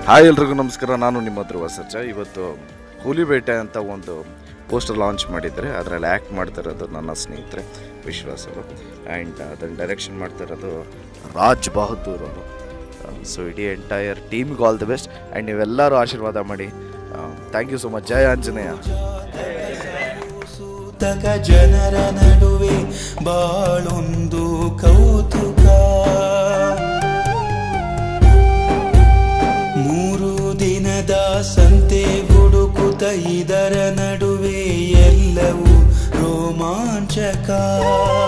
hi ಎಲ್ರಿಗೂ ನಮಸ್ಕಾರ ನಾನು ನಿಮ್ಮ ಧ್ರುವ ಸರ್ಜ ಇವತ್ತು ಹುಲಿಬೇಟೆ ಅಂತ ಒಂದು ಪೋಸ್ಟರ್ ಲಾಂಚ್ ಮಾಡಿದ್ದಾರೆ ಅದರಲ್ಲಿ ಆ್ಯಕ್ಟ್ ಮಾಡ್ತಾ ಇರೋದು ನನ್ನ ಸ್ನೇಹಿತರೆ ವಿಶ್ವಾಸ್ ಅವರು ಆ್ಯಂಡ್ ಅದನ್ನು ಡೈರೆಕ್ಷನ್ ಮಾಡ್ತಾ ಇರೋದು ರಾಜ್ ಬಹದ್ದೂರ್ ಅವರು ಸೊ ಇಡೀ ಎಂಟೈರ್ ಟೀಮ್ಗೆ ಆಲ್ ದಿ ಬೆಸ್ಟ್ ಆ್ಯಂಡ್ ನೀವೆಲ್ಲರೂ ಆಶೀರ್ವಾದ ಮಾಡಿ ಥ್ಯಾಂಕ್ ಯು ಸೊ ಮಚ್ ಜಯ ಆಂಜನೇಯ ಸೂತಕ ಜನರ ನಡುವೆ ಬಾಳೊಂದು ಕೌತುಕ ಮೂರು ದಿನದ ಸಂತೆ ಹುಡುಕುತ್ತ ಇದರ ನಡುವೆ ಎಲ್ಲವೂ ರೋಮಾಂಚಕ